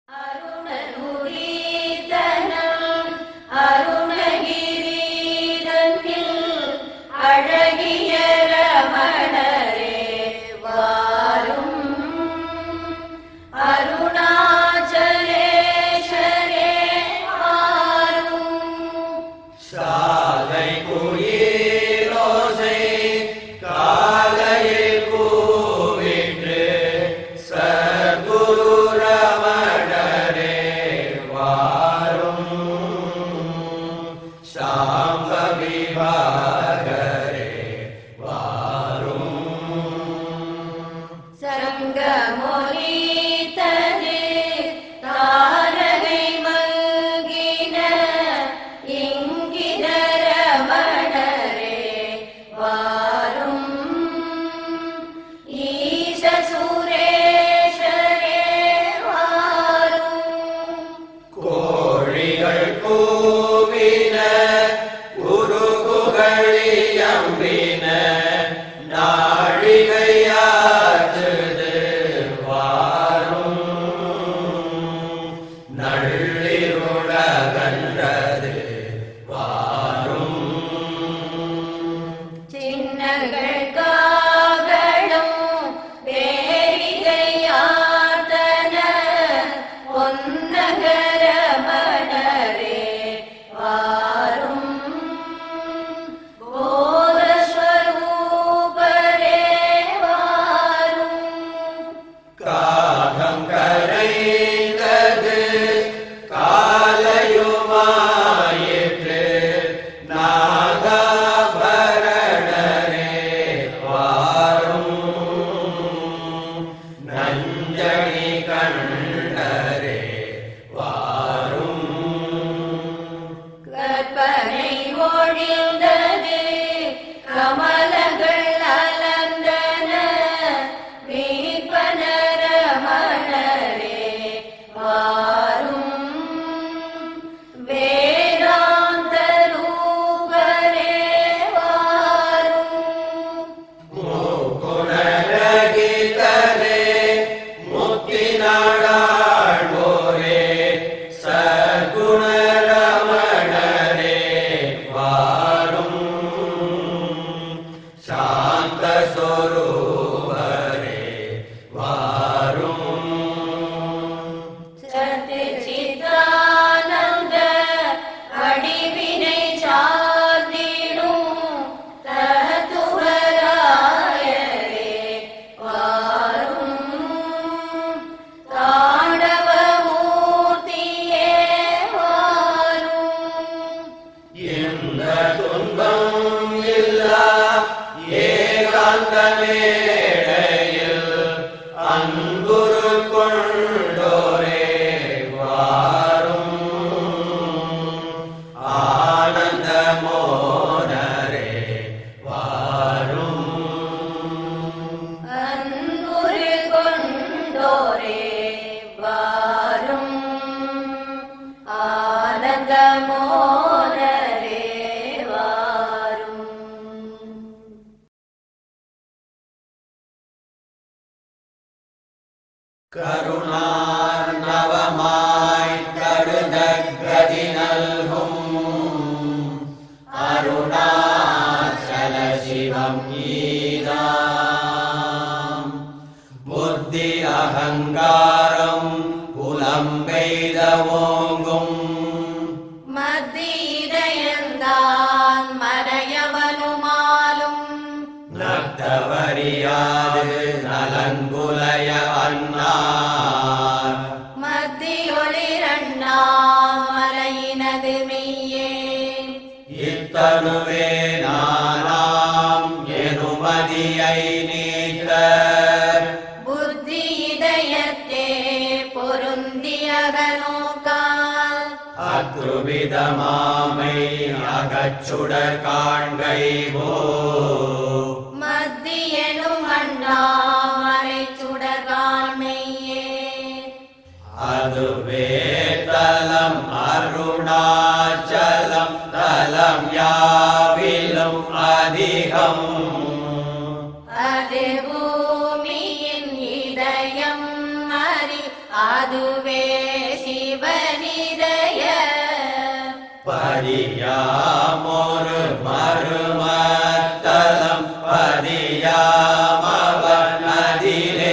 அருணனுரீதனம் அருணகிரீதன்பில் அழகிய ரமணரே வாரும் அருணாச்சலேஸ்வரே வாரும் சாலை குயிலோசை காலையில் கூவிற்று சர்க்குரு ரமணரே வாரும் சாம்ப விவாகரே வாரும் சங்கமொலித்தது தாரகை மங்கின இங்கிதர மணரே வாரும் ஈச சுரேஷரே வாரும் கோழிகள் கூவின உருகுகளியம்பின நாழிகையாற்றுது வாரும் நள்ளிருளகன்றது வாரும் சின்னங்கள் காகளும் பேரிகையாதன பொன்னகர மணரே வாரும் போதஸ்வரூபரே வாரும் காகம் கரைந்தது காலையுமாயிற்று நாகாபரணரே வாரும் நஞ்சணி கண்டரே வாரும் கற்பனை ஒழிந்தது கமலங்கள் அலந்தன மீட்பனர மணரே வாரும் வேதாந்த ரூபரே வாரும் மூக்குணரகிதரே முத்தினாடாழ்வோரே சகுணரமணரே வாரும் சாந்த சொரூபரே வாரும் சத்திச்சிதானந்த அடிவினை சார்ந்திடும் தத்துவராயரே வாரும் தாண்டவமூர்த்தியே வாரும் இந்த துன்பம் இல்லா ஏகாந்த மேடையில் அன்புரு கொண்டோரே வாரும் ஆனந்த மோனரே வாரும் அன்புரு கொண்டோரே வாரும் ஆனந்தமோனரே வாரும் கருணார்ணவமாய் கருதகதி நல்கும் அருணாச்சல சிவம் ஈதாம் புத்தி அகங்காரம் புலம்பெய்த ஓங்கும் மத்தியிடையந்தான் மறையவனுமாலும் நத்தவரியாது நலங்குலய அண்ணார் மத்தியொளிரண்ணாமலையினது மெய்யே இத்தனுவே நானாம் எனுமதியை நீத்த புத்தி இதயத்தே பொருந்தியகனோக்கால் அத்ருவிதமாமை அகச்சுட காண்கைவோ மத்தியனும் அண்ணாமலை சுடகாண்மையே அதுவே தலம் அருணாச்சலம் தலம் யாவிலும் அதிகம் அது பூமியின் இதயம் அறி அதுவே பதியாமொரு மறுமத்தலம் பதியாமவன் அதிலே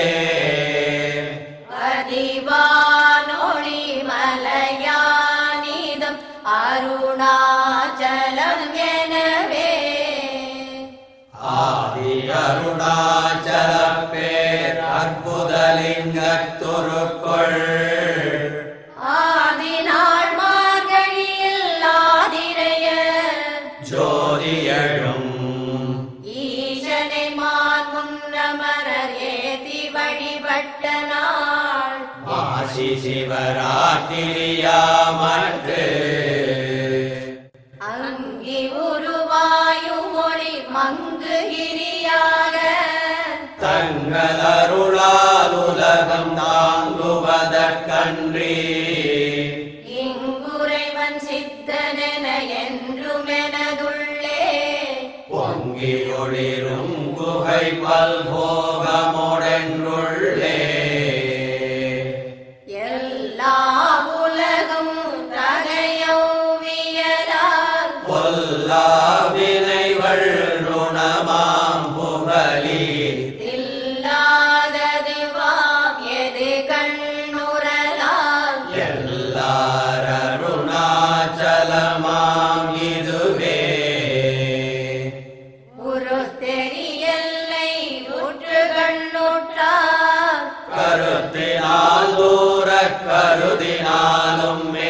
பதிவானொளி மலையானிதம் அருணாச்சலம் எனவே ஆதி அருணாச்சல பேர் அற்புதலிங்கத்துருக்குள் ஆதிநாள் மார்கழியில் ஆதிரைய ஜோதியழும் ஈசனை மான் முன்னமரர் ஏத்தி வழிபட்ட நாள் மாசி சிவராத்திரியாமற்று அங்கி உருவாயும் மொழி மங்குகிரியாக தங்கள் அருளால் உலகம் தாங்குவதற்கன்றி இங்குறைவன் சித்தனென என்றுமெனதுள்ளே பொங்கி ஒளிரும் குகை பல்போகமுடென்றுள்ளே எல்லா உலகும் தகையௌவியலால் பொல்லா வினைகள் ருணமாம் புகழி இல்லாததுவாம் எது கண்ணுறலால் எல்லார் அருணாச்சலமாம் இதுவே உரு தெரியல்லை உற்று கண்ணுற்றார் கருத்தினால் தூர கருதினாலும் மே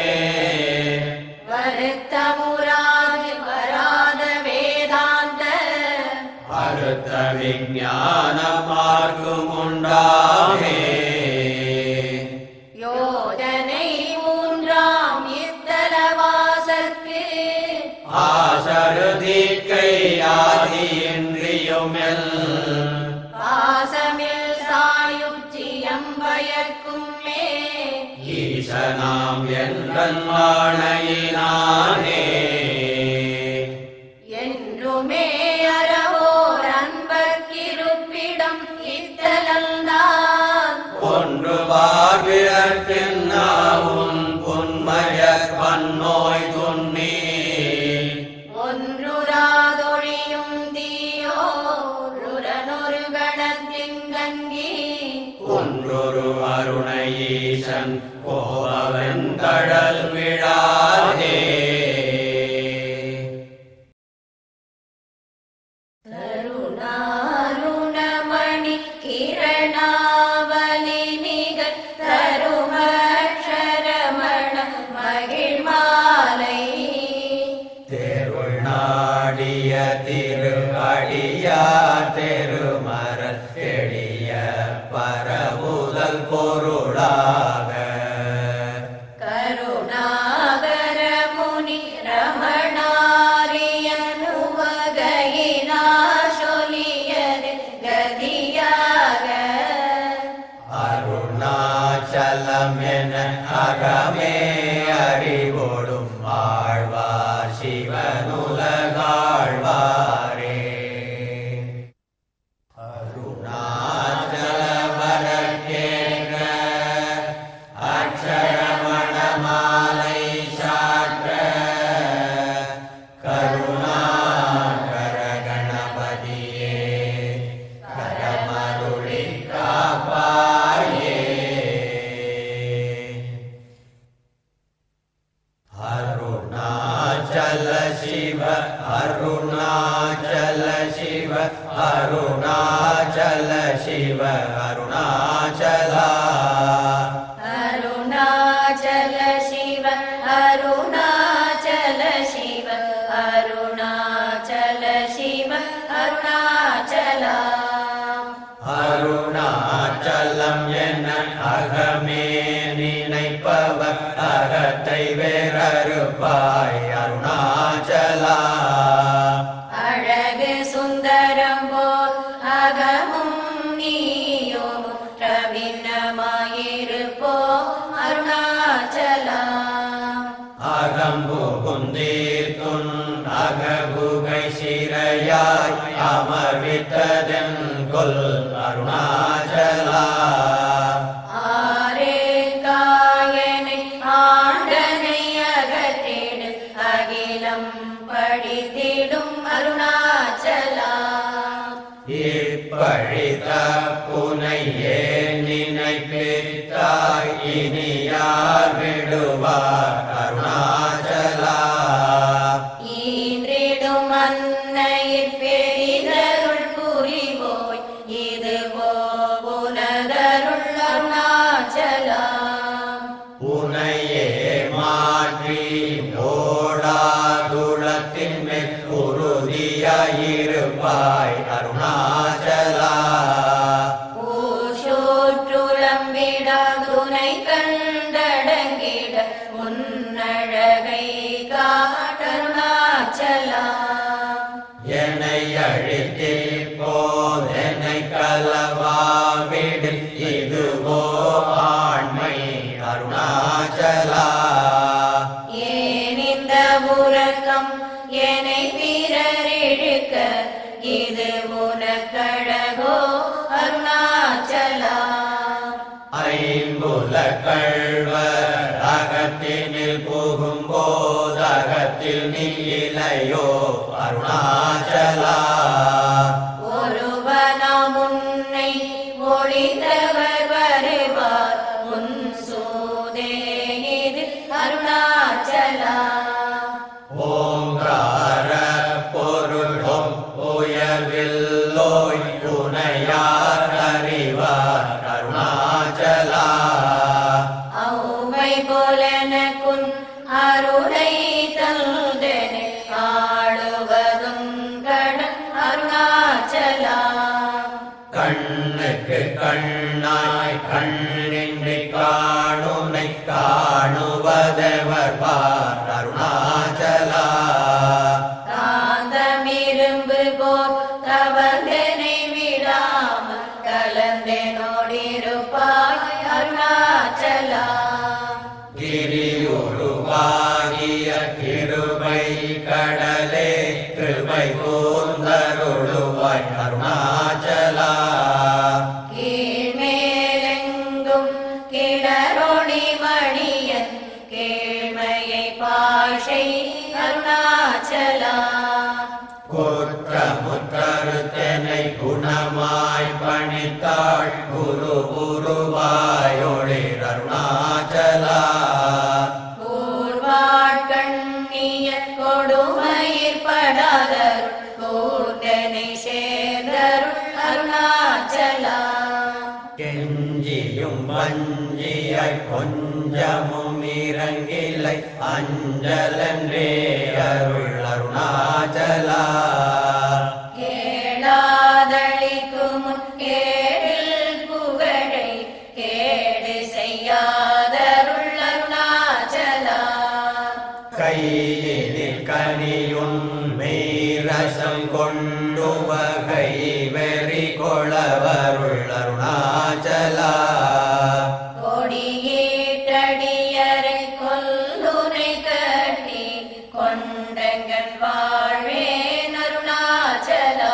வருத்தமுறாது வராத வேதாந்த அறுத்த விஞ்ஞான மார்க்கும் உண்டாமே யோஜனை மூன்றாம் இத்தலவாசற்கு ஆசருதிக்கை ஆதியின்றியுமெல் பாசமில் சாயுச்சியம் பயக்கும் மே ஈசனாம் என்றன் வாழையினானே என்றுமே அறவோர் அன்பர்க்கிருப்பிடம் இத்தலந்தான் ஒன்று பார்விடற்கென்னாவும் புன்மயற் பன்னோய் துண்ணி ஒன்றுராதொழியும் தீயோருரனொரு கணத்திங்கங்கி ஒன்றொரு அருணை ஈசன் கோபவன் கடல் விழாதே தருணாருணமணி கிரணாவலி நிகழ் தருமக்ஷரமண மகிழ்மாலை தேருள் நாடிய திரு அடியா தெருமரல் தெளிய பரவுதல் பொருளாக கருணாகர முனி ரமணாரியனுவகையினா சொல்லியது கதியாக அருணாச்சலம் என அகமே அறிவோடும் ஆழ்வார் சிவனுலகாழ்வாரே அருணாச்சல வரக்கேற்ற அக்ஷரமணமாலை சாற்ற கருணாகர கணபதியே கரமருளி காப்பாயே அருணாச்சல சிவ அருணாச்சல சிவ அருணாச்சல சிவ அருணாச்சலா அருணாச்சல சிவ அருணாச்சல சிவ அருணாச்சல சிவ அருணாச்சலா அருணாச்சலம் என அகமே நினைப்பவர் அகத்தை வேறறுப்பாய் அருணாச்சலா அழகு சுந்தரம் போல் அகமும் நீயும் பிரவின்னமாயிருப்போ அருணாச்சலா அகம்பு குந்தீர்த்துன் அகபுகை சிறையாய் அமர்வித்ததென் கொல் அருணாச்சலா ஆரே காயனை ஆண்டனை அகற்றிடு அகிலம் படித்திடும் அருணாச்சலா இப்பழித்த புனையே நினைப்பித்தாய் இனி யார் விடுவார் அருணாச்சலா ஈன்றிடும் அன்னையிற் பெரிதருள் புரிவோய் இது போனதருள் அருணாச்சலா உனையே மாற்றி ஓடாதுளத்தின் மேல் உறுதியாயிருப்பாய் அருணாச்சலா ஊசோற்றுளம் விடாதுனை கண்டடங்கிட உன்னழகை காட்டருணாச்சலா என்னை அழித்தே போதெனை கலவாவிடு இதுவோ ஆண்மை அருணாச்சலா ஏன் இந்த உறக்கம் என்னை பிறர் இழுக்க இது உனக்கழகோ அருணாச்சலா ஐம்புல கழ்வர் அகத்தினில் புகும்போதகத்தில் நீ இலையோ அருணாச்சலா ஒருவனாம் உன்னை ஒளிந்தவர் வருவார் உன் சூதே இது அருணாச்சலா ஓங்கார பொருளும் உயர்வில்லோய் துணையார் அறிவார் அருணாச்சலா ஔவை போலனக்குன் அருளை தந்தனை ஆளுவதும் கடன் அருணாச்சலா கண்ணுக்கு கண்ணாய் கண்ணின்றி காணுனை காணுவதவர் பார் அருணாச்சலா காந்தமிரும்பு போர் கவர்ந்தனை விடாமல் கலந்தனோடிருப்பாய் அருணாச்சலா கிரியுருவாகிய கிருபை கடலே கிருபை கூர்ந்தருளுவாய் அருணாச்சலா கீழ்மேலெங்கும் கிளரொளி மணியன் கீழ்மையை பாஷை அருணாச்சலா குற்றமுற்றறுத்தனை குணமாய் பணித்தாள் குரு உருவாயொளிர் அருணாச்சலா கூர்வாட்கண்ணிய கொடுமயிர் படாதருள் கூர்ந்தனை சேர்ந்தருள் அருணாச்சலா கெஞ்சியும் வஞ்சியாய் கொஞ்சமும் இறங்கிலை அஞ்சலன்றே அருள் அருணாச்சலா கேளாதளிக்கும் கேடில் புகழை கேடு செய்யாதருள் அருணாச்சலா கையினில் கனியும் மீரசம் கொண்டு வகை வெறி கொளவருள் அருணாச்சலா கொடியீட்டடியரை கொல்லுனை கட்டி கொண்டங்கள் வாழ்வேன் அருணாச்சலா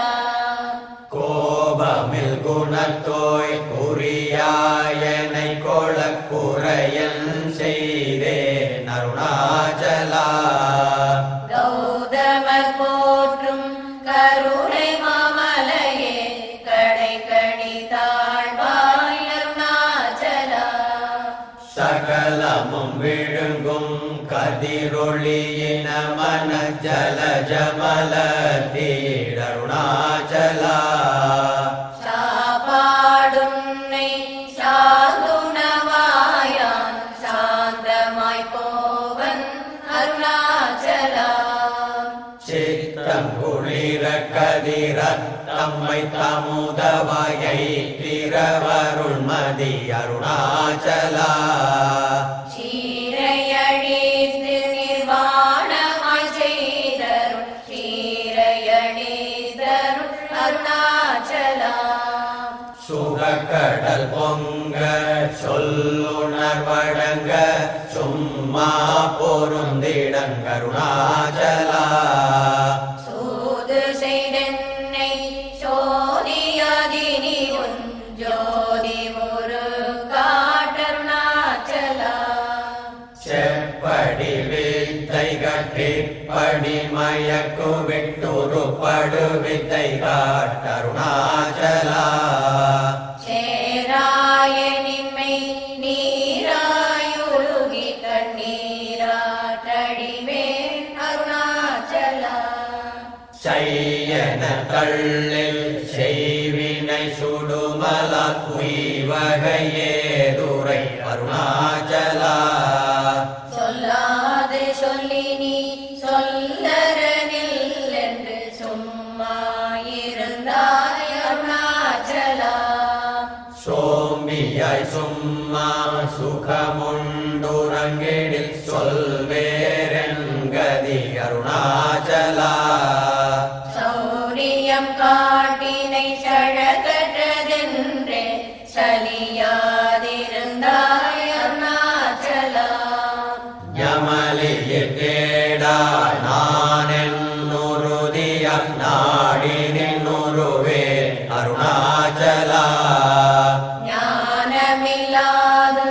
கோபமில் குணத்தோய் குறியாயனை கொள குறையன் செய்தே அருணாச்சலா கௌதமர் போற்றும் கருணை மாமலையே கடை கணி தாழ்வாய் அருணாச்சலா சகலமும் விழுங்கும் கதிரொளியின மன ஜல ஜமல தீடருணாச்சலா சாப்பாடுன்னை சாந்துணவாயான் சாந்தமாய் போவன் அருணாச்சலா சித்தம் குளிர கதிரத் தம்மை தமுதவகை திரவருள் மதி அருணாச்சலா சீரையழித்து நிர்வாணமாய் செய்தருள் சீரையழித்தருள் அருணாச்சலா சுகக்கடல் பொங்க சொல்லுணர்வடங்க சும்மா பொருந்திடங்கருணாச்சலா சூது செய்தென்னை சோதியாதினி உன் ஜோதி ஒரு காட்டருணாச்சலா செப்படி வித்தை கட்டி இப்படி மயக்கு விட்டுருப்படு வித்தை காட்டருணாச்சலா சேராயனிமை நீராயுருகி கண்ணீராட்டடிவே அருணாச்சலா செய்யன தள்ளில் செய்வினை சுடுமல குய்வகையேதுரை அருணாச்சலா சொல்லாது சொல்லி நீ சொல்லரனில் என்று சும்மா இருந்தாய் அருணாச்சலா சோம்பியாய் சும்மா சுகமுண்டுறங்கிடில் சொல்வேரெங்கதி அருணாச்சலா சௌரியம் காட்டினை சழகற்றதென்றே சலியாதிருந்தாய் அருணாச்சலா யமலியில் கேடா நானென்னுருதிய நாடி நின்னுருவே அருணாச்சலா ஞானமில்லாது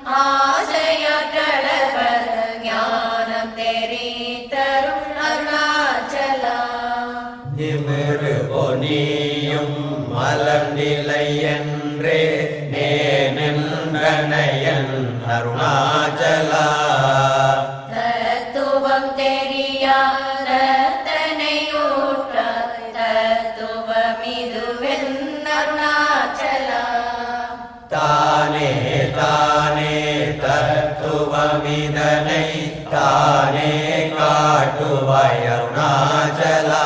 ஆசையற்றளவர் ஞானம் தெரித்தரும் அருணாச்சலா நிமிரு பொனியும் மலர்நிலை என்றே நேனென்றனையன் அருணாச்சலா தத்துவம் தெரியாத தனையூற்ற தத்துவமிதுவென் அருணாச்சலா தானே தானே தத்துவமிதனை தானே காட்டுவாய் அருணாச்சலா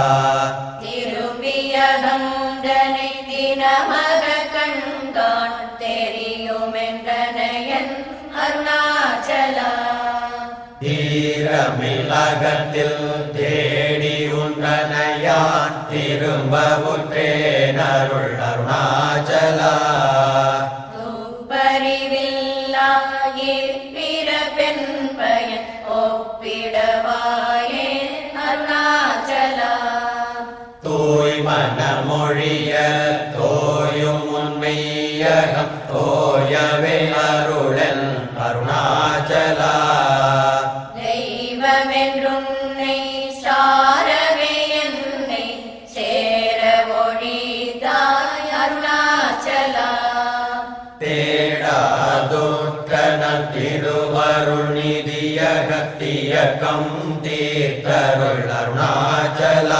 திரும்பியதனை தினமக கண்கான் தெரியுமென்றனையன் அருணாச்சலா தீரமில்லகத்தில் தேடி உண்டனையான் திரும்ப உற்றேனருள் அருணாச்சலா துப்பறிவில்லாயே பிற பெண் பயன் ஒப்பிடவாயே அருணாச்சலா தூய்மன மொழிய தோயும் உண்மையகம் தோயவே அருளன் அருணாச்சலா தெய்வமென்றுன்னை சாரவே என்னை சேர ஒழித்தாய் அருணாச்சலா தேடாதுற்றன திருவருள் நிதியகத்தியக்கம் தீர்த்தருள் அருணாச்சலா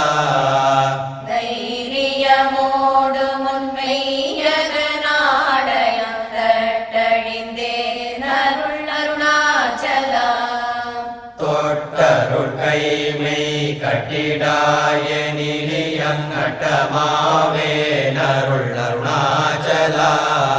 தைரியமோடு முன்மையக நாடயம் தட்டழிந்தேன் அருள் அருணாச்சலா தொட்டருள் கைமை கட்டிடாய நிலியங்கட்டமாவே நருள் அருணாச்சலா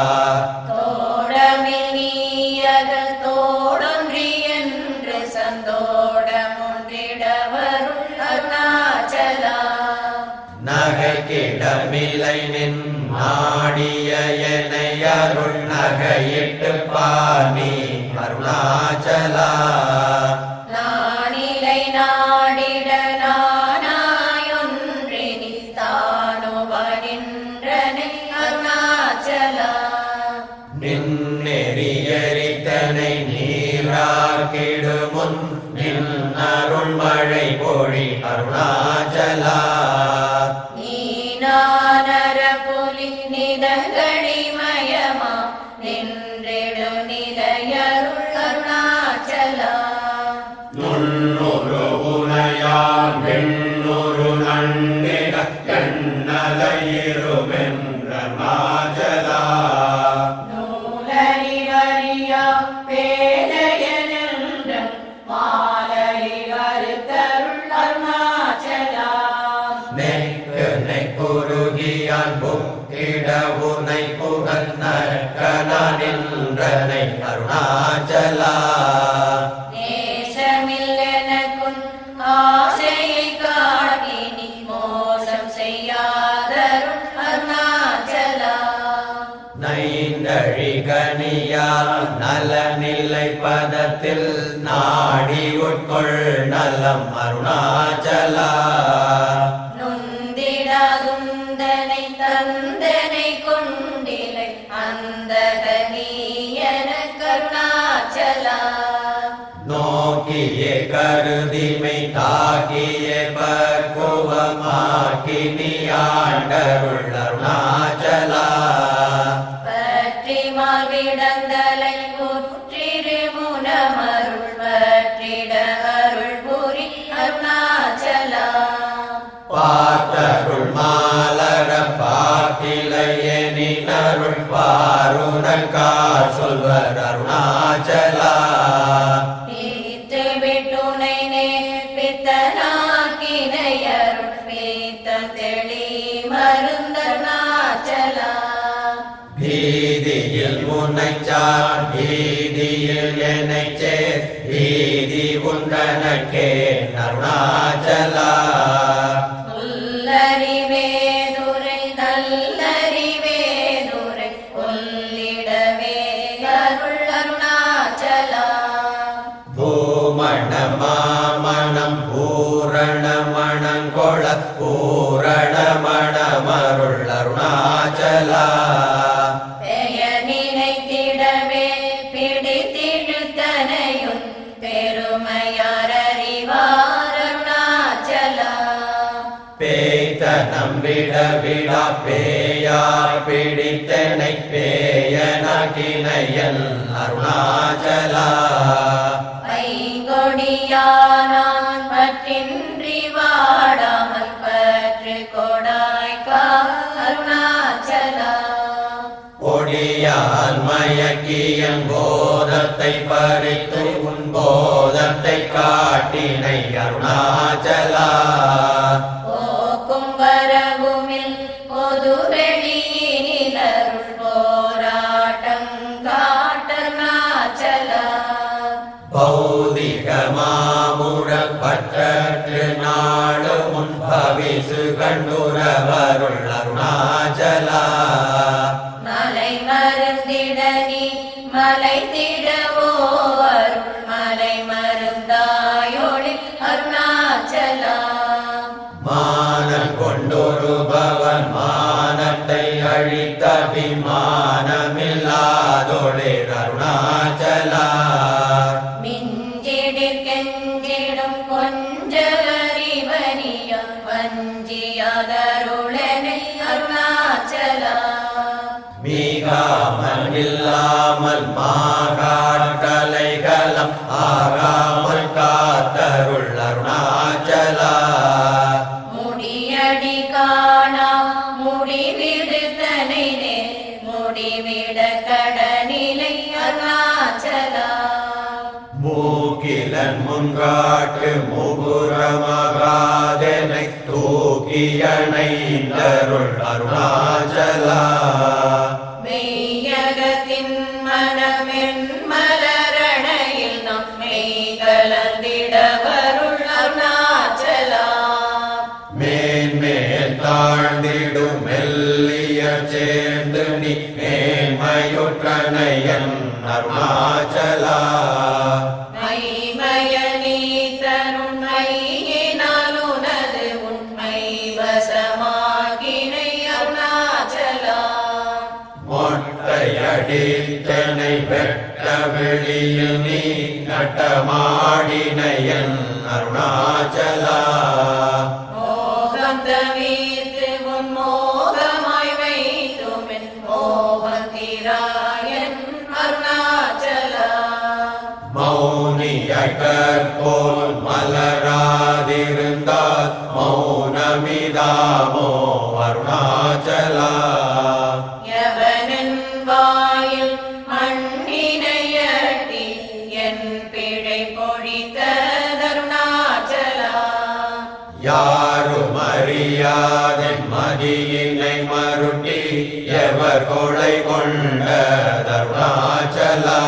தோடமில் நீயக தோடொன்றி என்று சந்தோடமொன்றிடவருள் அருணாச்சலா நகைக்கிடமில்லை நின் நாடிய என்னை அருள் நகையிட்டு பாணி அருணாச்சலா நானிலை நாடிட நானாயொன்றினி தானுவனின்றனை அருணாச்சலா நின்னெறியரித்தனை நீராக்கிடுமுன் நின் அருள் மழை பொழி அருணாச்சலா நீனானர புலி நிதகளிமயமா நின்றிடு நிலையருள் அருணாச்சலா நுண்ணுரு உனையான் வெண்ணுரு நண்டிட எண்ணலையிருமென்ற மாஜலா நூலறிவறியா பேதையனென்ற மாலரி வருத்தருள் அருணாச்சலா நெக்கு நெக்குருகியான் புக்கிட உனை புகழ்நற்கன நின்றனை அருணாச்சலா நேசமில்லெனக்குன் ஆசையை காட்டி நீ மோசம் செய்யாதருள் அருணாச்சலா நைந்தழிகனியால் நலநிலை பதத்தில் நாடி உட்கொள் நலம் அருணாச்சலா நுந்திடாதுந்தனை தந்தனை கொண்டிலை அந்தக நீயன கருணாச்சலா நோக்கியே கருதிமை தாக்கியே பக்குவமாக்கி நீ ஆண்டருள் அருணாச்சலா பற்றி மார்பிடந்தலை புற்றிரு முனமருள் பற்றிட அருள் புரி அருணாச்சலா பார்த்தருள் மாலர பாட்டிலையே நினருள் பாருணக்கா சொல்வர் அருணாச்சலா பீத்து விட்டுனை நேர்பித்தனாக்கினையருள் பீத்த தெளி மருந்தருணாச்சலா பீதியில் உன்னைச்சார் பீதியில் என்னைச் சேர் பீதி உண்டனக்கே அருணாச்சலா உள்ளறிவேதுரை நல்லறிவேதுரை கொல்லிடவே அருள் அருணாச்சலா பூமண மாமணம் பூரண மணங்கொள பூரண மணமருள் அருணாச்சலா பெயர் நினைத்திடவே பிடித்திழுத்தனையும் பெருமையார் அறிவார் அருணாச்சலா பேய்த்த நம்பிட விடா பேயார் பிடித்தனை பேயனகினையன் அருணாச்சலா பைங்கொடியானான் பற்றின்றி வாடாமல் பற்று கொடாய்க்கா அருணாச்சலா பொடியால் மயக்கியன் போதத்தை பறித்து உன் போதத்தை காட்டினை அருணாச்சலா போக்கும் வரவுமில் பொது வெளியினிலருள் போராட்டம் காட்டருணாச்சலா பௌதிக மாமுழப்பற்று நாடு முன் பவிசு கண்டுரவருள் அருணாச்சலா மலை மருந்திடனி மலை திடவோ அருள் மலை மருந்தாயொளி அருணாச்சலா மானம் கொண்டொருபவன் மானத்தை அழித்த விமானமில்லாதொழிர் அருணாச்சலா மிஞ்சிடிற் கெஞ்சிடும் கொஞ்சவரிவனிய வஞ்சியாதருளனை அருணாச்சலா மீகாமல் இல்லாமல் மாகாட்டலைகளம் ஆகாமல் காத்தருள் அருணாச்சலா முடியடி காணா முடிவிடுத்தனை நேர் முடிவிட கடனிலை அருணாச்சலா மூக்கிலன் முன்காட்டு முகுரமகாதனை தூக்கியணைந்தருள் அருணாச்சலா மெய்யகத்தின் மனமென் மலரணையில் நாம் மெய்கலந்திடவருள் அருணாச்சலா மேன்மேல் தாழ்ந்திடும் மெல்லிய சேர்ந்து நீ மேன்மையுற்றனையன் அருணாச்சலா மைமய நீ தரும் மையினாலுனது உண்மை வசமாகினை அருணாச்சலா மொட்டையடித்தனை வெட்ட வெளியில் நீ நட்டமாடினையன் அருணாச்சலா மோகம் தவிர்த்து உன் மோகமாய் வைத்துமென் மோகந்திராயன் அருணாச்சலா மௌனியாய் கற்போல் மலராதிருந்தால் மௌனமிதாமோ அருணாச்சலா எவனின் வாயில் மண்ணினையட்டி என் பிழை பொழித்த தருணாச்சலா யாரும் அறியாதன் மதியினை மருட்டி எவர் கொலை கொண்ட தருணாச்சலா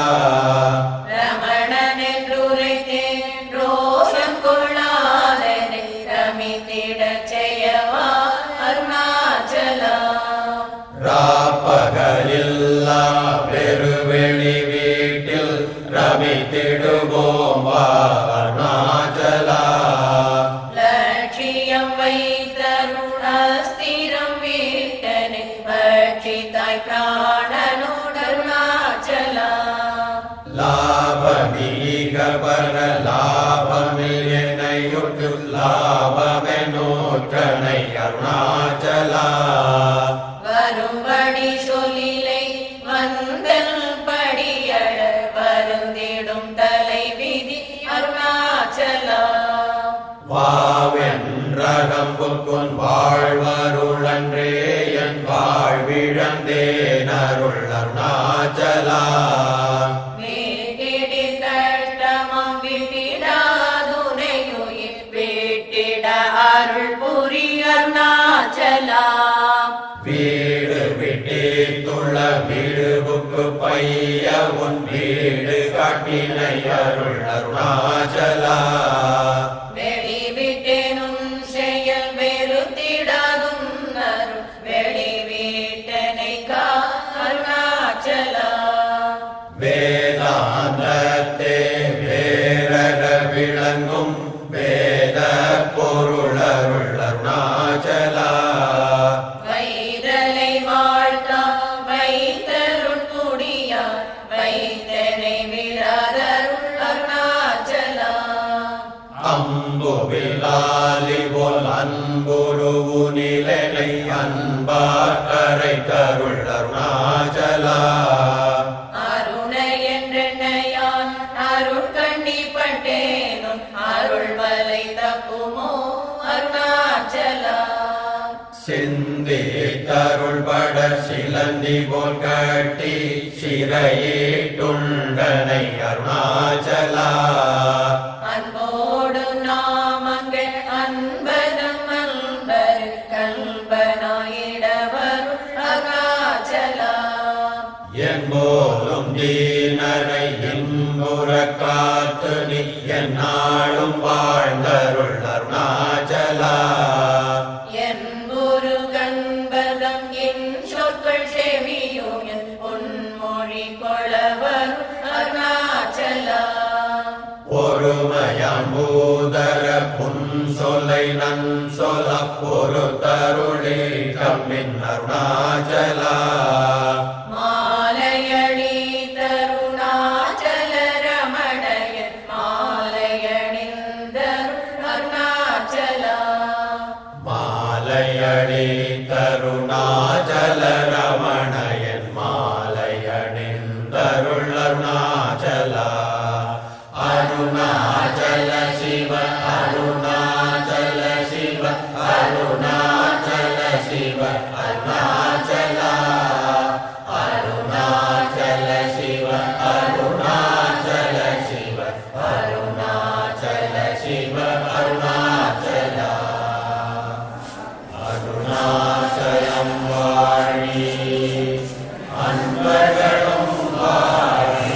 ரமணன் என்றுரைத்தேன் ரோஷம் கொள்ளாதனை ரமித்திடச் செய்யவா அருணாச்சலா ராப்பகலில்லா பெருவெளி வீட்டில் ரமித்திடுவோம் வா அருணாச்சலா லட்சியம் வைத்தருணாஸ்திரம் வீட்டனை பட்சித்தாய் பிராணனோடருணாச்சலா லாபமீக பர லாபமில் என்னையுற்று லாபமெனூற்றனை அருணாச்சலா வரும்படி சொல்லிலை வந்தல் படியழ வருந்திடும் தலை விதி அருணாச்சலா வாவென்றகம்புக்குன் வாழ்வருளன்றே என் வாழ்விழந்தேன் அருள் அருணாச்சலா வீட்டிடி கஷ்டமம் விட்டிடாதுனையுயிர் வீட்டிட அருள் புரி அருணாச்சலா வீடு விட்டேத்துள்ள வீடுவுக்கு பைய உன் வீடு காட்டினை அருள் அருணாச்சலா வெளி விட்டேனும் செயல் வெறுத்திடாதும் அருள் வெளி வீட்டனை கா அருணாச்சலா வேதாந்தத்தே வேரர விளங்கும் வேத பொருளருள் அருணாச்சலா வைரலை வாழ்த்தா வைத்தருள் குடியார் வைத்தனை விழாதருள் அருணாச்சலா அம்புவிலாலி போல் அன்புருவு நிலனை அன்பாக்கரை தருள் அருணாச்சலா அருண என்றென்னையான் அருள் கண்டிப்பட்டேனும் அருள் மலை தப்புமோ அருணாச்சலா சிந்தி தருள் பட சிலந்தி போல் கட்டி சிறையீட்டுண்டனை அருணாச்சலா அன்போடு நாமங்கள் அன்பதம் அன்பர் கல்பனாயிடவரும் அருணாச்சலா என்போலும் தீனரை இன்புற காத்து நீ என்னாலும் வாழ்ந்தருள் அருணாச்சலா என்பொரு கண்பதம் என் சொற்கள் செவியும் என் பொன்மொழி கொளவர் அருணாச்சலா பொறுமையான் பூதர புன் சொல்லை நன் சொல்ல பொறு தருளி கம்மின் அருணாச்சலா மாலையணி தருணாச்சல ரமணய மாலையணிந்தருள் அருணாச்சலா மாலையணி தருணாச்சல ரமணயன் மாலையணிந்தருள் அருணாச்சலா அருணாச்சல சிவ அருணாச்சல சிவ அருணாச்சல சிவ அருணாச்சலா அருணாச்சல சிவ அருணாச்சல சிவ அருணாச்சல சிவ அருணாச்சலா அருணாச்சலம் வாழி அன்பர்களும் வாழி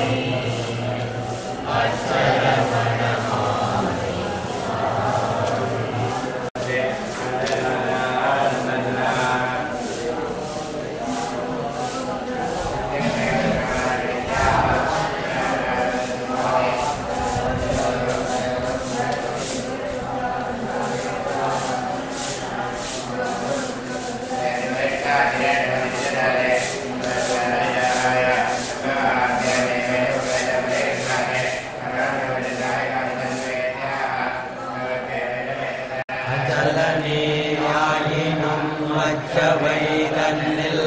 அச்சலனேயாயினும் அச்சவை தன்னில்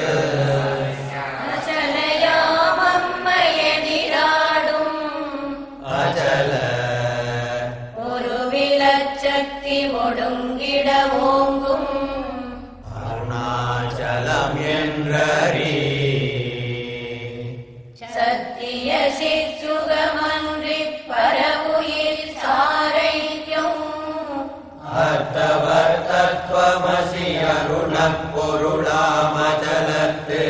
அச்சலையாமம்மையெதிராடும் அச்சல ஒரு விலச்சக்தி ஒடுங்கிட ஓங்கும் அருணாச்சலம் என்றறி சத்திய சிற்சுகமன்றி பரவுயிர் சாரைக்கும் அர்த்தவர் தத்துவமசி அருணப் பொருளாமச்சலத்து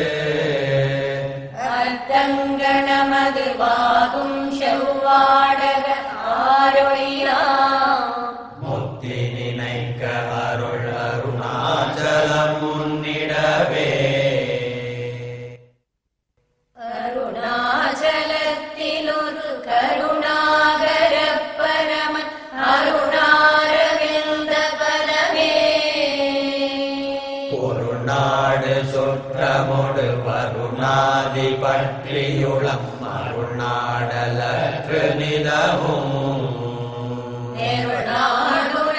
அர்த்தங்கணமது வாகும் செவ்வாடக ஆரொழியா முக்தி நினைக்க அருள் அருணாச்சலம் முன்னிடவே அருணாச்சலத்தில் ஒரு கருணாகர பரமன் அருணாரவிந்த பரமே பொருநாடு சுற்றமொடு வருணாதி பற்றியுளம் அருணாடலற்று நிதமும் நெருநாடு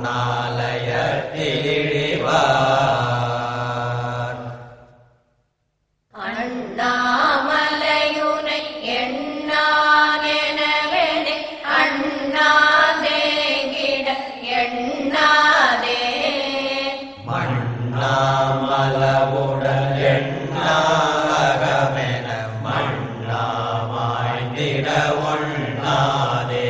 அருணாலயத்திலிழிவார் அண்ணாமலையுனை எண்ணானெனவெனே அண்ணாதேகிட எண்ணாதே மண்ணாமலவுடன் எண்ணாகமென மண்ணாமாய்ந்திட ஒண்ணாதே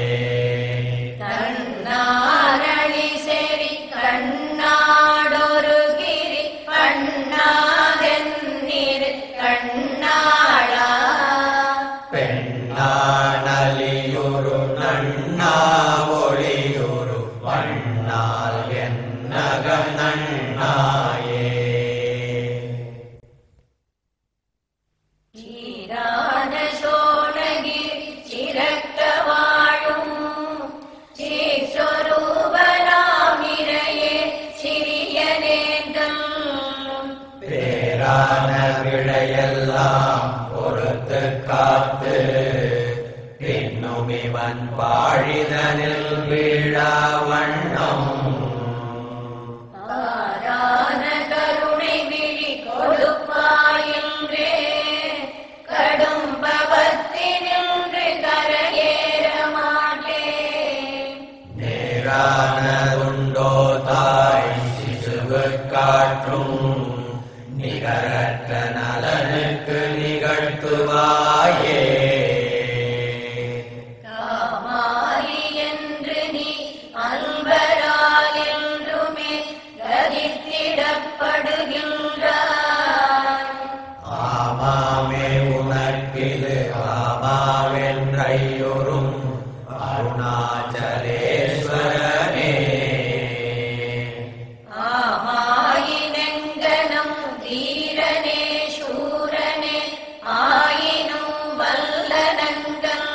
கண்ணாரளி செறி கண்ணாடொரு கிரி கண்ணாதென்னிரு கண்ணாளா பெண்ணானலியுரு நண்ணா ஒளியுரு வண்ணால் என்னக நன்னாயே சீரான சோழகிரி சிறக்க வாழும் சீஸ்வரூபனாமிரையே சிறிய நேர்தம் பேரான விழையெல்லாம் பொறுத்து காத்து பின்னுமிவன் பாழிதனில் வீழா வண்ணம் ஆரான கருணை விழி கொடுப்பாயின்றே கடும் பவத்தினின்று கரையேற மாட்டேன் நேரானதுண்டோ தாய் சிசுவு காற்றும் நிகரற்ற நலனுக்கு நிகழ்த்துவாயே காமாரி என்று நீ அன்பரால் என்றுமே கதித்திடப்படுகின்றாய் ஆமாமே உனக்கிது ஆமாவென்றையுறும் அருணாச்சலேஸ்வரனே ஆமாயினெங்கனம் தீரனே சூரனே ஆயினும் வல்லனங்கள்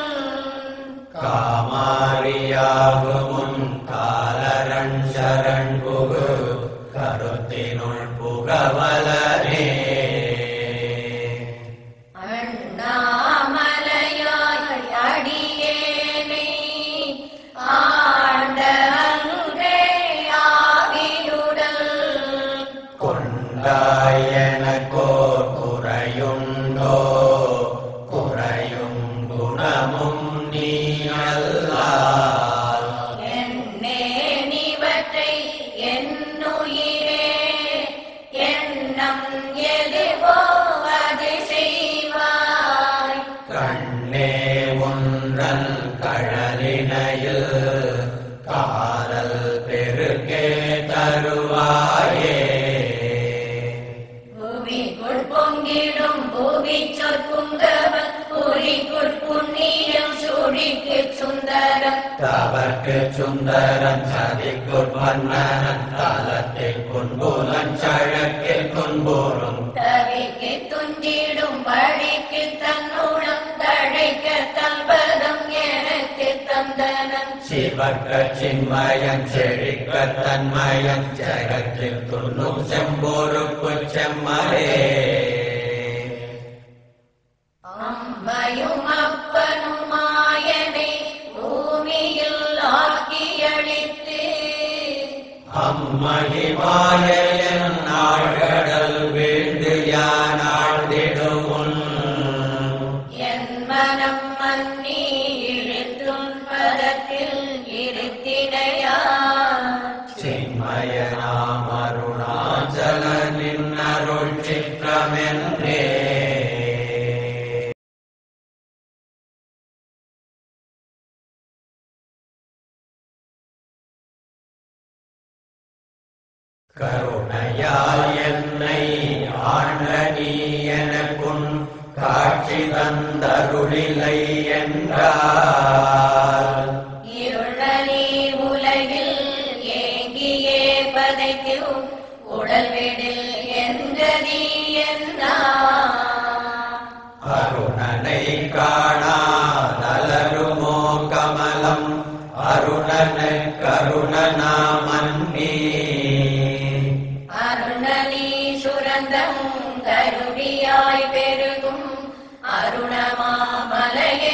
காமாரியாகுமுன் காலரன் சரண் புகு கருத்தினுள் புகவலனே அண்ணாமலையாய் அடியேனை ஆண்ட அன்றே ஆவியுடல் கொண்டாயனக்கோர் குறையுண்டோ குறையும் குணமும் நீ அல்லால் என்னே நிவற்றை என்னுயிரே எண்ணம் எதுவோ அது செய்வாய் கண்ணே ஒன்றல் கழலினையில் காதல் பெருக்கே தருவாயே பூமிக்குள் பொங்கிடும் பூவி சொற்குங்கவன் பூரிக்குள் புண்ணியம் சுழிக்கு சுந்தரம் தவர்க்கு சுந்தரன் சதிக்குள் பன்னரன் தலத்தில் குன்புலன் சழக்கில் குன்பூரும் தவிக்கு துஞ்சிடும் பழிக்கு தன்னுடம் தழைக்க தல்பதம் எனக்கு தந்தனம் சிவக்க சின்மயன் செழிக்க தன்மயன் ஜெகத்தில் துண்ணும் செம்பொறுப்பு செம்மரே அம்மையும் அப்பனுமாயனை பூமியில் ஆக்கியளித்து அம்மகிமாயன் நாழ்கடல் வீழ்ந்து யானாழ்ந்திடுமுன் என் மனம் மன்னி இழுத்தும் பதத்தில் இருத்தினையா சின்மயனாம் அருணாச்சல நின்னருள் சிற்றமென்றே கருணையால் என்னை ஆண்ட நீ எனக்குன் காட்சி தந்தருளிலை என்றார் இருளனி உலகில் ஏங்கியே பதைக்கும் உடல் விடில் என்கதி என்னா அருணனை காணாதலருமோ கமலம் அருணன கருணனாமன்னி அருணனி சுரந்தம் கருவியாய் பெருகும்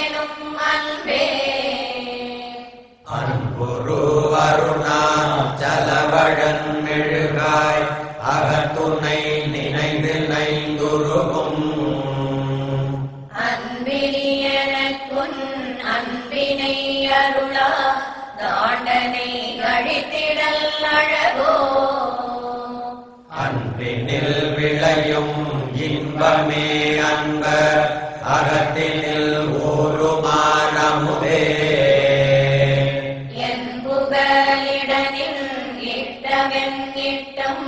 அருணமாமலையெனும் அன்பே அன்புரு அருணாச்சல அலவழன் மெழுகாய் அகத்துணை நினைந்து நைந்துருகும் அன்பிலியனக்குன் அன்பினை அருளா தாண்டனை கழித்திடல் அழகோ அன்பினில் விளையும் இன்பமே அன்ப அகத்தினில் ஊருமானமுதே என் புகலிடனில் இட்டவென் இட்டம்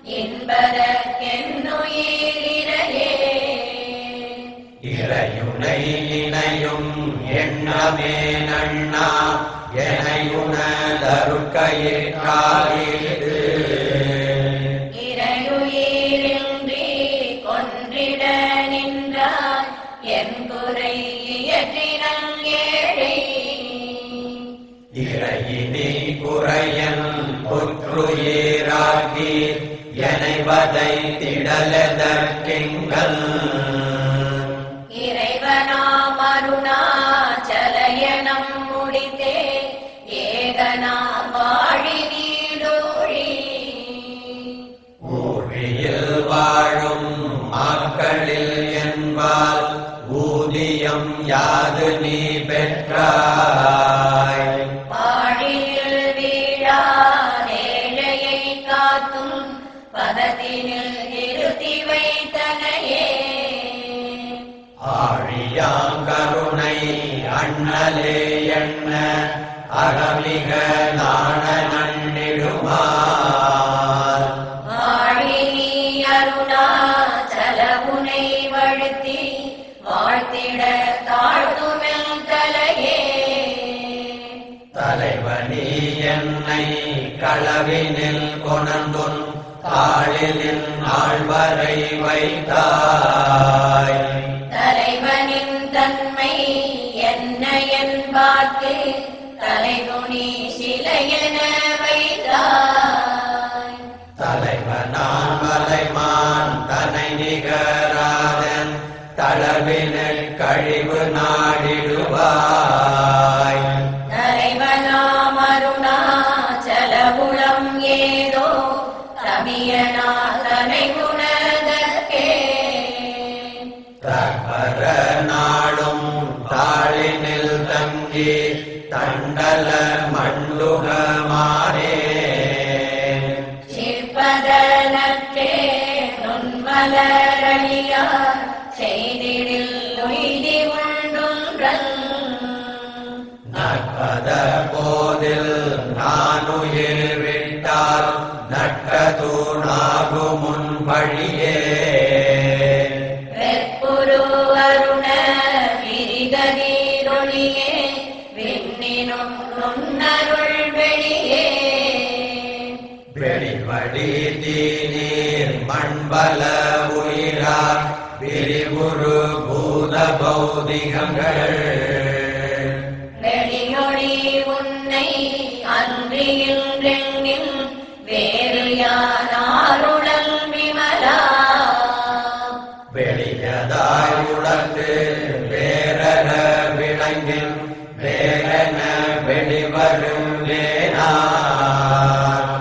என்பதற்கென்னுயிரிரையே இறையுனை இணையும் எண்ணமே நண்ணா எனையுணதருக்கையிற்காலிது இறையுயிரின்றி கொன்றிட நின்றார் என் குறை இயற்றினல் ஏழை இறையினி குறையன் புற்றுயிராக்கி எனைவதை திடலதற்கிங்கள் இறைவனாம் அருணாச்சலயனம் முடித்தே ஏகனா வாழி நீடூழி ஊழியில் வாழும் மக்களில் என்பால் ஊதியம் யாது நீ பெற்றாய் பாழியில் வீழா ஏழையை காத்தும் பதத்தினில் நிறுத்தி வைத்தனையே ஆழியாங்கருணை அண்ணலே எண்ண அகமிக நாண நன்னிடுமார் வாழினி அருணாச்சலமுனை வழுத்தி வாழ்த்திட தாழ்த்துமெல் தலையே தலைவனி என்னை களவினில் கொணர்ந்துன் தாளிலின் ஆழ்வரை வைத்தாய் தலைவனின் தன்மை என்ன என்பார்க்கு தலைகுனி சிலையென வைத்தாய் தலைவனான் வலைமான் தனை நிகராதன் தளவினில் கழிவு நாடிடுவாய் தலைவனாம் அருணாச்சலபுலம் ஏதோ தமியனா தனை குணதற்கே தற்பர நாளும் தாளினில் தங்கி தண்டல மண்டுகமானே சிற்பதனற்றே நுண்மலரணியார் செய்திடில் உய்தி உண்டுன்றல் நற்பத போதில் நானுயிர் விட்டால் நட்டதூணாகு முன் வழியே வெற்புரு அருண விரிகதிரொளியே விண்ணினும் நுண்ணருள் வெளியே வெளிவடி தீநீர் மண்பல உயிரார் விரிவுரு பூத பௌதிகங்கள் வெளியொளி உன்னை அன்றியின்றெங்கில் வேறு யானாருளல் விமலா வெளியதாய் உணர்ந்து வேறற விளங்கின் வேறென வெளிவரும் வேணார்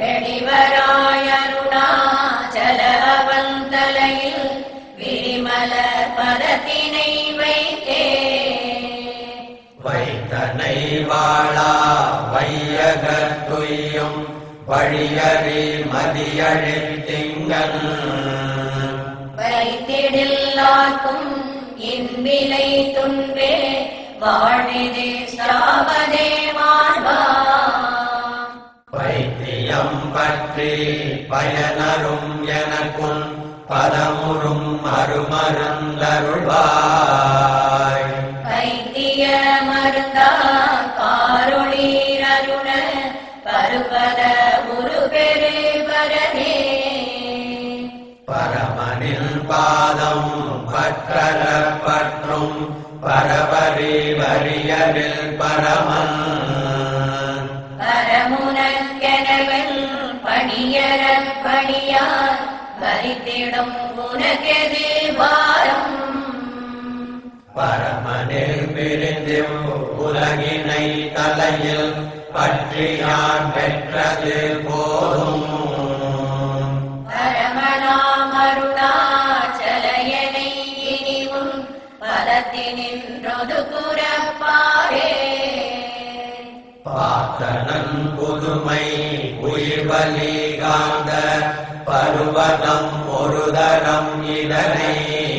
வெளிவராயருணாச்சலவன் தலையில் விரிமல பதத்தினை வைத்தே வைத்தனை வாழா வையகத்துய்யும் வழியறி மதியழில் திங்கள் வைத்திடில்லார்க்கும் இன்பிலை துன்பே வாழிது சாவதே வாழ்வா வைத்தியம் பற்றி பயனரும் எனக்குன் பதமுறும் மறுமருந்தருள்வாய் வைத்திய மருந்தா காரொளீரருண பருபத உரு பெரு பரனே பரமனின் பாதம் பற்றல பற்றும் பரவரி வரியவில் பரமன் பரமுனக்கெனவன் பணியர பணியார் வரித்திடும் உனக்கெது பாரம் பரமனில் பிரிந்து உலகினை தலையில் பற்றி யான் பெற்றது போதும் பரமனாம் அருணாச்சலையனை இனிவும் பதத்தினின்றொது புறப்பாரே பார்த்தனன் புதுமை உயிர்வலி காந்த பருவதம் ஒரு தரம் இதனை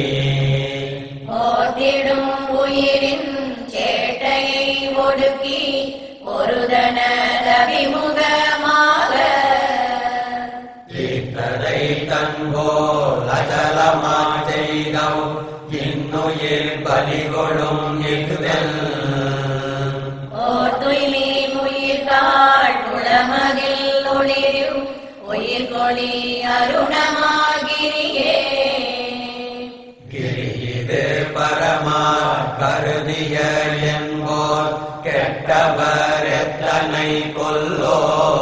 ஓர்த்திடும் உயிரின் சேட்டையை ஒடுக்கி ஒருதனது அபிமுகமாக தீர்த்ததை தன்போல் அச்சலமா செய்தம் இன்னுயிர் பலிகொடும் இகுதல் ஓர் துயிலி உயிர்காள் உளமதில் ஒளிரும் உயிர்கொளி அருணமாகிரியே கிரியிது பரமா கருதிய என்போர் கெட்டவர் எத்தனை கொல்லோ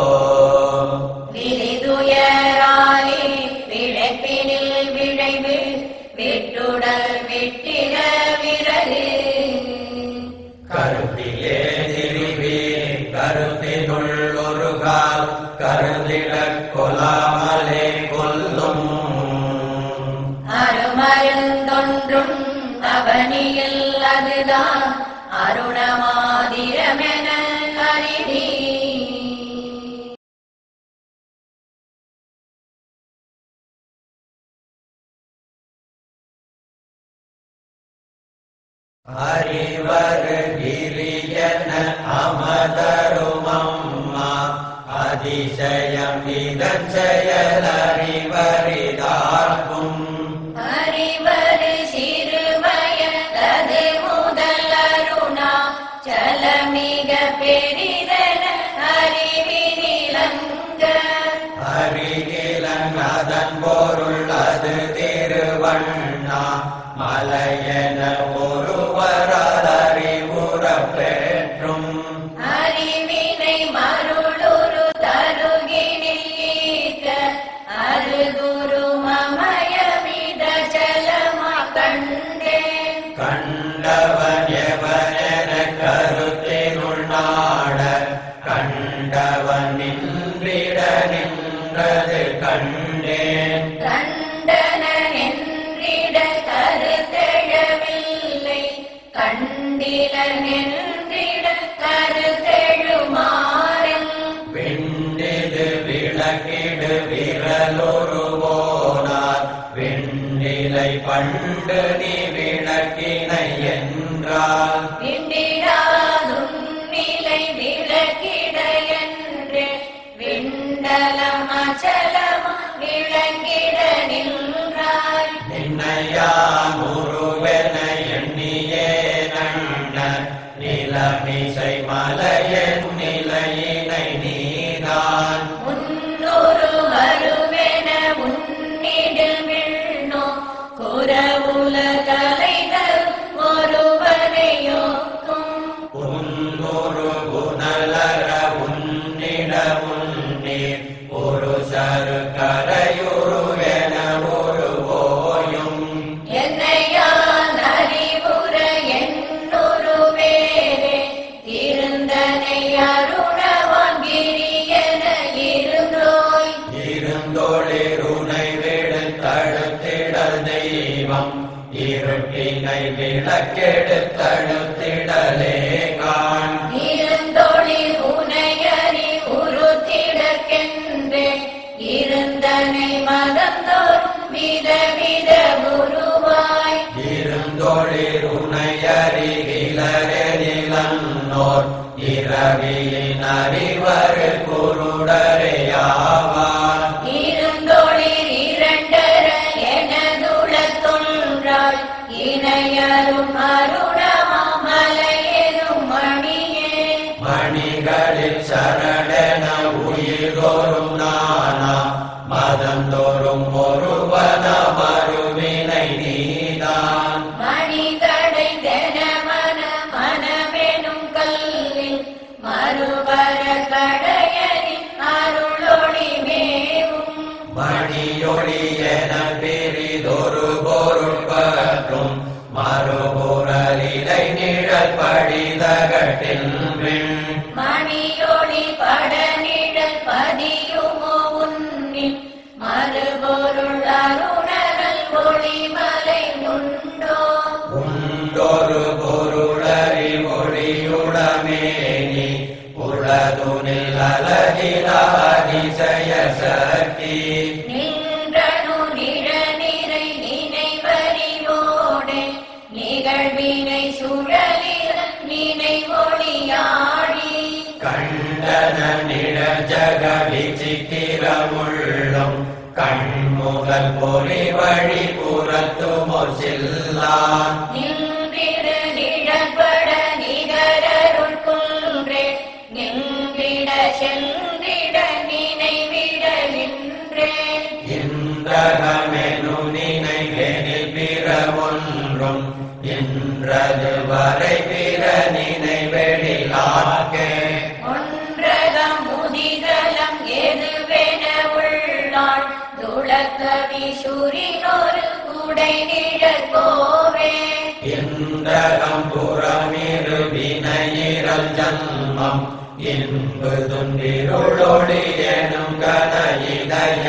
விரிதுயராலே பிழைப்பினில் விழைவு விட்டுடல் விட்டிட விறகு கருத்திலே திரிவி கருத்தினுள் ஒரு கால் கருதிடக் கொலாமலே கொல்லும் அருமருந்தொன்றும் அவனியில் அதுதான் அருணமாதிரமென அறிவி அறிவர் கிரியன அமதருமம்மா அதிசயம் இதன் செயல் அறிவரிதார்க்கும் அறிவது சிறுவயதது முதல் அருணா சலமிக பெரிதன அறிவினிலங்க அருகிலன் அதன் பொருள் அது திருவண்ணா மலையென ஒருவரறிவுற பெற்றும் அறிவினை மருளுரு தருகினில் ஈர்க்க அருகுரு மமயமித சலமா கண்டேன் கண்டவன் எவனென கருத்தினுள் நாட கண்டவன் நின்றிட நின்றது கண்டேன் கண்டன என்றிட கருத்தெழவில்லை கண்டில நின்றிட கருத்தெழுமாறன் விண்ணிது விளக்கிடு விரலொருவோனார் விண்ணிலை பண்டு நீ விளக்கினை என்றால் விண்டிடாதும் நிலை விளக்கிட என்று விண்டலம் அச்சலம் விளங்கிட நின்றாய் நின்னையான் உருவென எண்ணியே நண்ண நிலமிசை மலையன் நிலையினை நீதான் முன்னொரு வருவென உன்னிடில் விண்ணோ குறவுல கலைதல் ஒருவனையோக்கும் உன்னொரு குணலர உன்னிட உன்னீர் ஒரு சரு கரையுருவென ஒரு ஓயும் என்னையான் அறிவுற என்னொரு வேறே இருந்தனை அருணவாங்கிரி என இருந்தோய் இருந்தொழிருனை விடு தடுத்திடல் தெய்வம் இருட்டினை விளக்கெடுத்தடுத்திடலே காண் இருந்தொழில் உனையறி உருத்திடக்கென்றே இருந்தனை மதந்தோறும் விதவித குருவாய் இருந்தொழிருனை அருகிலரே நிலன்னோர் இரவியின் அறிவர் குருடரையாவார் இருந்தொழில் இரண்டர எனதுள தொன்றாள் இணையரும் அருணமாமலையெனும் மணியே மணிகளில் சரணென உயிர்தோறும் நானா மதந்தோறும் ஒருவன மறுவினை நீதான் மணிகடை மன மனமெனும் கல்லில் மறுபர கடையரின் அருளொளி மேவும் மணியொளி என பிரிதொரு பொருள் பற்றும் மறுபுறலிலை நிழல் படிதகட்டின் விண் மணியொளி உண்டோ உண்டொரு பொருளறி மொழியுடமேனி உளதுனில் அலகில அதிசய சக்தி நின்றனு நிழநிறை நினைவறிவோடே நிகழ்வினை சுழலில் நினைவொளியாடி கண்டன நிழஜக விசித்திரமுள்ளும் கண்முதல் பொறி வழி புறத்துமொர் செல்லான் நின்றிடு நிழற்பட நிகரருள் குன்றே நின்றிட சென்றிட நினைவிட நின்றேன் இன்றகமெனு நினைவெனில் பிற ஒன்றும் இன்றது வரை பிற நினைவெளிலாக்கே ஒன்றகம் முதிதலம் எதுவென உள்ளாள் துளக்கவி சுரினொரு குடை நிழற்கோவே இன்றகம் புறமிரு வினையிரல் ஜன்மம் இன்பு துன்பிருளொளி எனும் கன இதய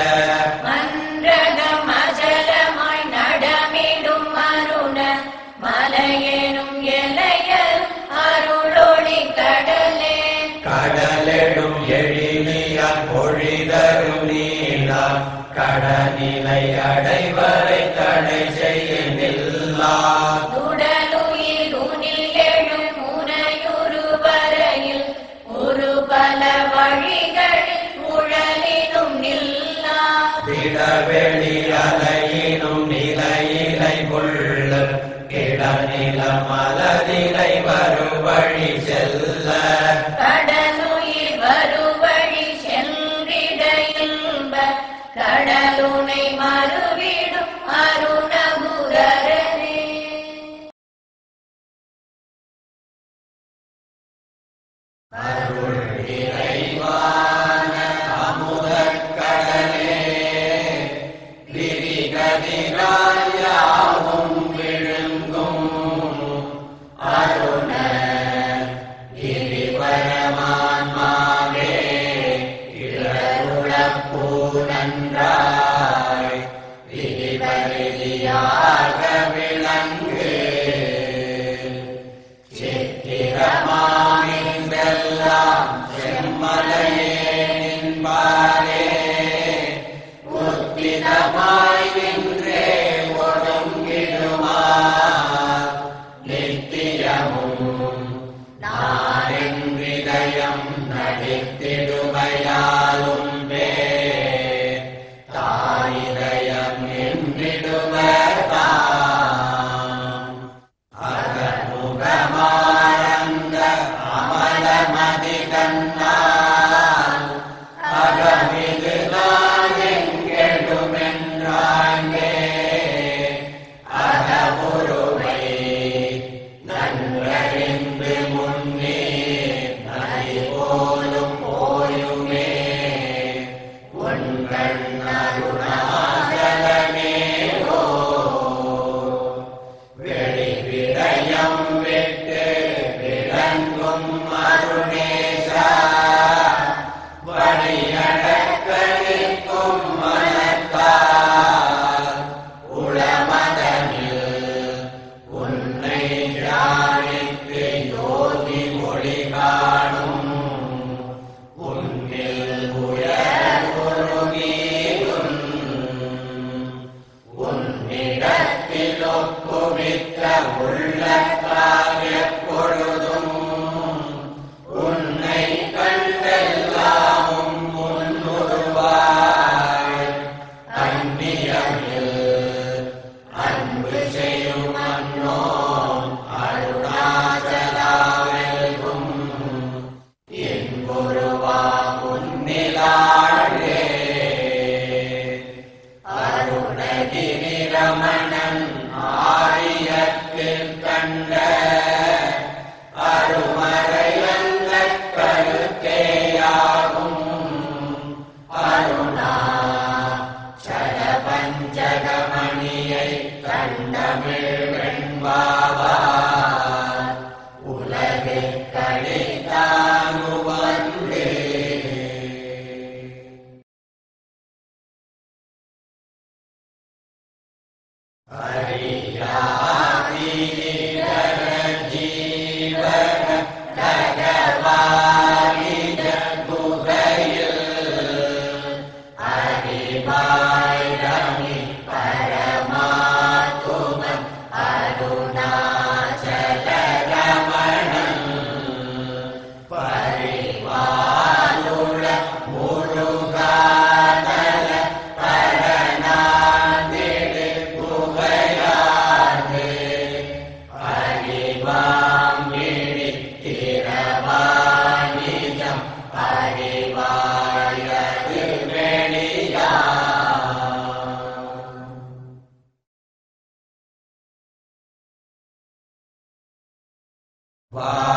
மன்றகம் அசலமாய் நடமிடும் அருண மலையெனும் எலையல் அருளொளி கடலே கடலெடும் எழிலியால் பொழிதரும் நீளா கடநிலை அடைவரை தடை செய்ய நில்லா உடலுயிர் உனில் எழும் முனையுரு வரையில் ஒரு பல வழிகளில் உழலினும் நில்லா திடவெளி அலையினும் நிலையிலை கொள்ள கிடநில மலதிலை வருவழி செல்ல கடலுயிர் வருவழி சென்றிட இன்ப கடலுனை மறுவிடும் அருணகுரரே அருள் இறைவான அமுதக் கடலே விரிகதிராயாவும் விழுங்கும் அருண கிரிவரமான்மாவே இளருளப்பூ நன்றாய் விரிவரியாக விளங்கு சித்திரமாமின்றெல்லாம் செம்மலையே நின்பாரே உத்திதமாய் நின்றே ஒடுங்கிடுமா நித்தியமும் நாரின் விதயம் நடித்திடுமையாலும் பே தாயிதயம் நின்றிடுவதாம் அகமுகமாரந்த அமலமதி கண்ணால் அகமிது நான் எங்கெடுமென்றாங்கே அகமுருவை நன்றறிந்து முன்னே நதி போலும் போயுமே உங்கள் அருணாசலமே வெளி விடயம் விட்டு விளங்கும் அருணேசா வழியடக்க நிற்கும் மனத்தால் உளமதனில் உன்னை தியானித்து யோகி மொழி காணும் உன்னில் உயர் குருகீரும் வெளியா வா